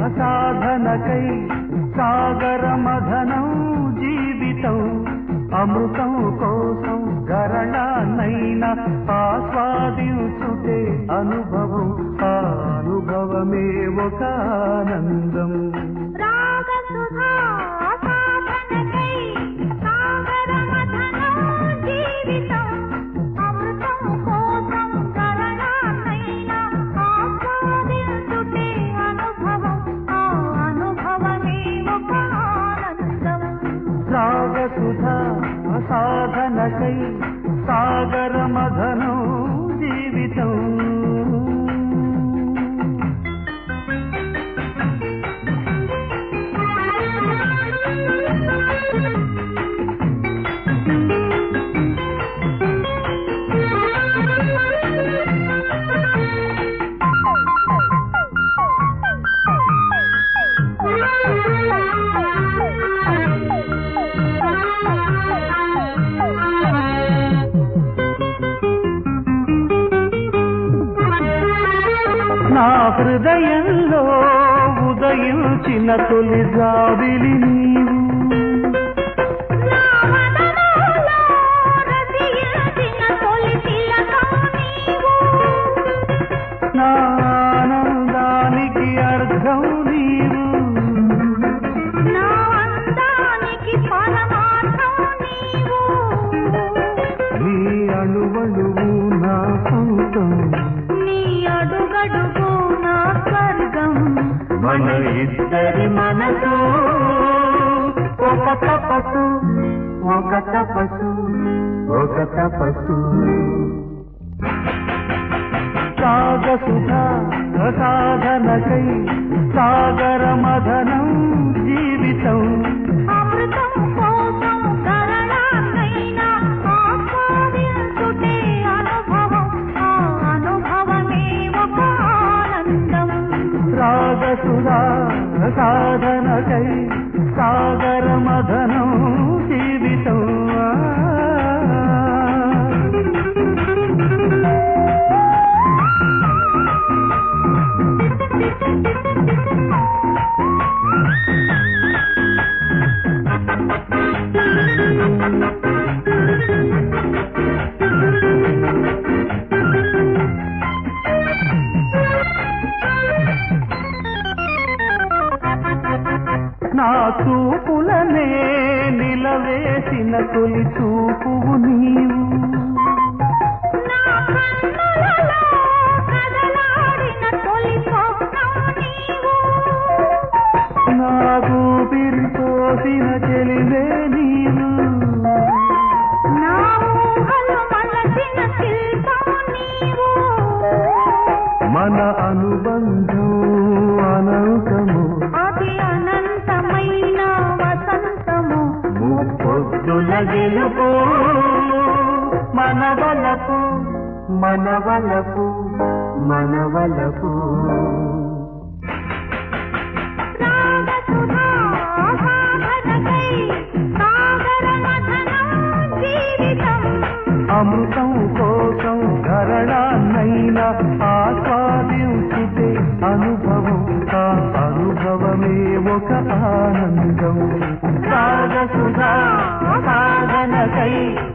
సాధనకై సాగర మధనం జీవితం అమృతం కోసం గరణాన్నైనా ఆస్వాదించుటే అనుభవం ఆ అనుభవమే ఒక ఆనందం రాగసుధా సాధనకై సాగరమథనం జీవితం అమృతం కోసం కరణాన్నైనా ఆస్వాదించుటే అనుభవం ఆ అనుభవమే ఒక ఆనందం రాగసుధా సాధనకై సాగర మధనం జీవితం నా హృదయంలో ఉదయించిన తొలి జాబిలి నీవు నా మనలో రసిల్చిన తొలి తిలకం నీవు నా ఆనందానికి అర్థం నీవు నా అందానికి పరమార్థం నీవు నీ అణువణువు నా సొంతం నీ అడుగడుగు నా స్వర్గం మన ఇద్దరి మనసు ఒక తపస్సు ఒక తపస్సు ఒక తపస్సు సాగసుధా సాధనకై సాగర మధనం జీవితం అమృతం కోసం కరణాన్నైనా ఆస్వాదించుటే అనుభవం ఆ అనుభవమే ఒక ఆనందం రాగసుధా సాధనకై సాగర మధనం జీవితం నా చూపులనే నిలవేసిన తొలి చూపువు నీవు నా కన్నులలో కదలాడిన తొలి స్వప్నం నీవు నా ఊపిరి పోసిన చెలివే నీవు నా ఊహలు మలచిన శిల్పం నీవు మన అనుబంధం అనంతము అది అనంతమైన వసంతము ముప్పొద్దుల గెలుపు మన వలపు మన వలపు మన వలపు రాగసుధా సాధనకై సాగర మథనం జీవితం అమృతం కోసం ధరణాన్నైనా ఆస్వాదించుతే అనుభవం ఆ అనుభవమే ఒక ఆనందం సాగసుధా సాధనకై